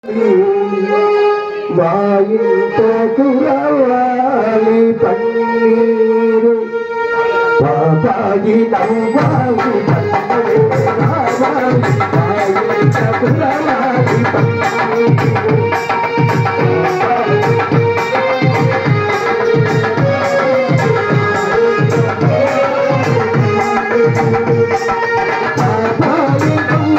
మా ఇంటకు రావాలి పన్నీరు పాపాయి నవ్వాలి పన్నీరు రావాలి మా ఇంటకు రావాలి పన్నీరు పాపాయి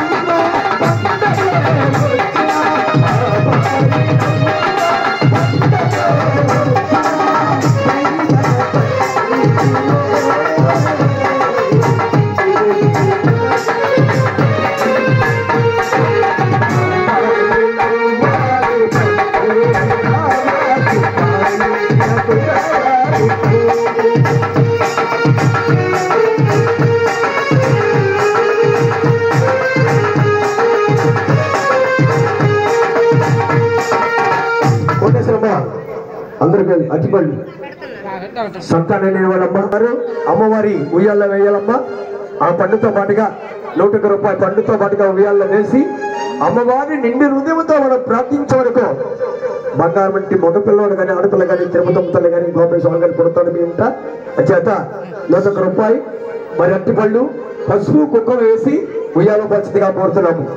కోటేశ్వరమ్మ అందరికి అతిపల్లి సంతానం లేని వాళ్ళమ్మ గారు అమ్మవారి ఉయ్యాల వేయాలమ్మ ఆ పండుతో పాటుగా నూట ఒక్క రూపాయల పండుతో పాటుగా ఉయ్యాల వేసి అమ్మవారిని నిండి హృదయంతో మనం ప్రార్థించే వరకు బంగారం వంటి మగ పిల్లలు కానీ ఆడపిల్ల కానీ తిరుపతమ్మ తల్లి కానీ గోపేశ్వరం గారి పుడతాడు మీ ఇంట చేత నూట ఒక్క రూపాయి మరి అట్టిపళ్ళు పసుపు కుక్కం వేసి ఉయ్యాల పచ్చదిగా కోరుతున్నాము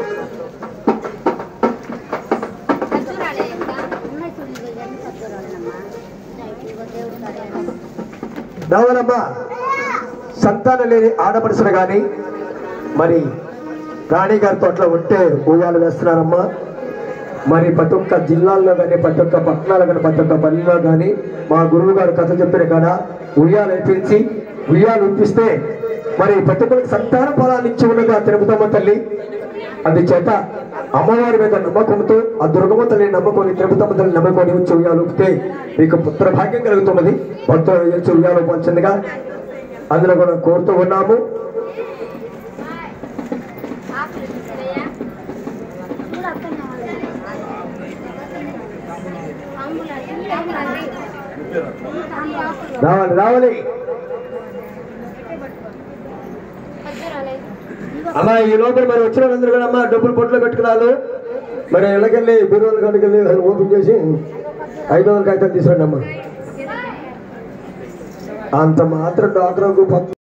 ఖర్జూరాలే ఇంకా ఉన్నాయి చూడండి ఇవన్నీ ఖర్జూరాలేనమ్మా ఇదిగో దేవుడు కళ్యాణం రావాలమ్మా సంతానం లేని ఆడపడుచులు కానీ మరి రాణి గారి తోటలో ఉంటే ఊయాలు వేస్తున్నారమ్మా మరి ప్రతి ఒక్క జిల్లాల్లో కానీ ప్రతి ఒక్క పట్టణాలు కానీ ప్రతి ఒక్క పల్లెలో కానీ మా గురువు గారు కథ చెప్పిన కాడ ఉయ్యాలు వేపించి ఉయ్యాలు ఇప్పిస్తే మరి ప్రతి ఒక్కరికి సంతాన ఫలాన్ని ఇచ్చి ఉండగా తిరుపతమ్మ తల్లి అది చేత అమ్మవారి మీద నమ్మకంతో ఆ దుర్గమ్మ తల్లిని నమ్మకొని తిరుపతమ్మ తల్లి నమ్మకొని వచ్చి ఉయ్యాలు ఊపితే మీకు పుత్ర భాగ్యం కలుగుతున్నది భక్తులు వచ్చి ఉయ్యాలు పంచిందిగా అందులో కూడా కోరుతూ ఉన్నాము ఆకులు చూసారయ్యా చూడు అర్థం కావాలి రావాలి రావాలి ఖర్జూరాలే అమ్మా ఈ లోపల మరి వచ్చిన వాళ్ళందరూ కూడా అమ్మా డబ్బులు పొట్లో పెట్టుకున్నారు మరి ఇళ్ళకెళ్ళి బీరువాల కాడికి వెళ్ళి ఓపెన్ చేసి ఐదు వందల కాగితాలు తీసుకురండి అమ్మా అంత మాత్రం డాక్టర్కు